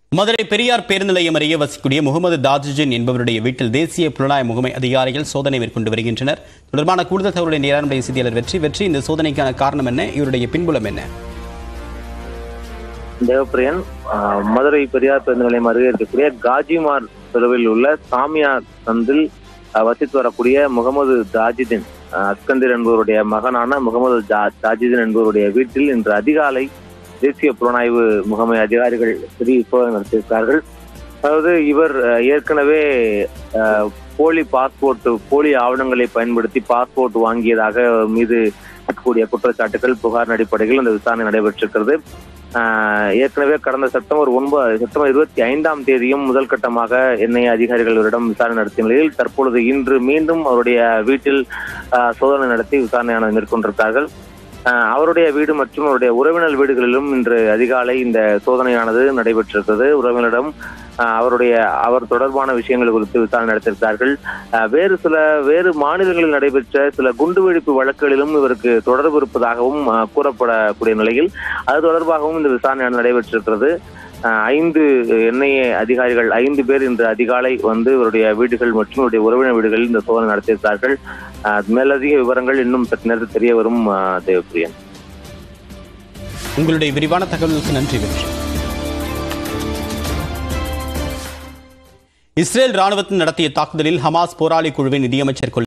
மதுரை பெரியார் பேருந்து நிலையம் அருகே வசிக்கக்கூடிய முகமது தாஜுஜின் என்பவருடைய வீட்டில் தேசிய புலனாய்வு முகமை அதிகாரிகள் சோதனை மேற்கொண்டு வருகின்றனர் தொடர்பான கூடுதல் தகவலை நேரானுடைய செய்தியாளர் வெற்றி வெற்றி இந்த சோதனைக்கான காரணம் என்ன இவருடைய பின்புலம் என்ன தேவப்பிரியன் ஆஹ், மதுரை பெரியார் பேருந்து நிலையம் அருகே இருக்கக்கூடிய காஜிமார் தெருவில் உள்ள சாமியார் சந்தில் ஆஹ், வசித்து வரக்கூடிய முகமது தாஜிதின் ஆஹ், அஸ்கந்தர் என்பவருடைய மகனான முகமது ஜா- தாஜிதின் என்பவருடைய வீட்டில் இன்று அதிகாலை தேசிய புலனாய்வு முகமை அதிகாரிகள் திடீர் சோதனை நடத்தியிருக்கிறார்கள் அதாவது இவர் ஆஹ், ஏற்கனவே ஆஹ், போலி பாஸ்போர்ட் போலி ஆவணங்களை பயன்படுத்தி பாஸ்போர்ட் வாங்கியதாக மீது இருக்கக்கூடிய குற்றச்சாட்டுகள் புகார் அடிப்படையில் இந்த விசாரணை நடைபெற்றிருக்கிறது ஆஹ் ஏற்கனவே கடந்த செப்டம்பர் ஒன்பது செப்டம்பர் இருபத்தி ஐந்தாம் தேதியும் முதல் கட்டமாக என்ஐஏ அதிகாரிகளிடம் விசாரணை நடத்திய நிலையில் தற்பொழுது இன்று மீண்டும் அவருடைய வீட்டில் ஆஹ் சோதனை நடத்தி விசாரணையான மேற்கொண்டிருக்கிறார்கள் ஆஹ் அவருடைய வீடு மற்றும் அவருடைய உறவினர் வீடுகளிலும் இன்று அதிகாலை இந்த சோதனையானது நடைபெற்றிருக்கிறது உறவினரிடம் ஆஹ் அவருடைய அவர் தொடர்பான விஷயங்கள் குறித்து விசாரணை நடத்தியிருக்கிறார்கள் ஆஹ் வேறு சில வேறு மாநிலங்களில் நடைபெற்ற சில குண்டுவெடிப்பு வழக்குகளிலும் இவருக்கு தொடர்பு இருப்பதாகவும் ஆஹ் கூறப்படக்கூடிய நிலையில் அது தொடர்பாகவும் இந்த விசாரணை நடைபெற்றிருக்கிறது ஆஹ் ஐந்து என்ஐஏ அதிகாரிகள் ஐந்து பேர் இன்று அதிகாலை வந்து இவருடைய வீடுகள் மற்றும் இவருடைய உறவினர் வீடுகளில் இந்த சோதனை நடத்தியிருக்கிறார்கள் ஆஹ் மேலதிக விவரங்கள் இன்னும் சற்று நேரத்தில் தெரிய வரும் ஆஹ் தேவப்பிரியன் உங்களுடைய விரிவான தகவலுக்கு நன்றி வெற்றி இஸ்ரேல் ராணுவத்தின் நடத்திய தாக்குதலில் ஹமாஸ் போராளி குழுவின் நிதியமைச்சர் கொல்ல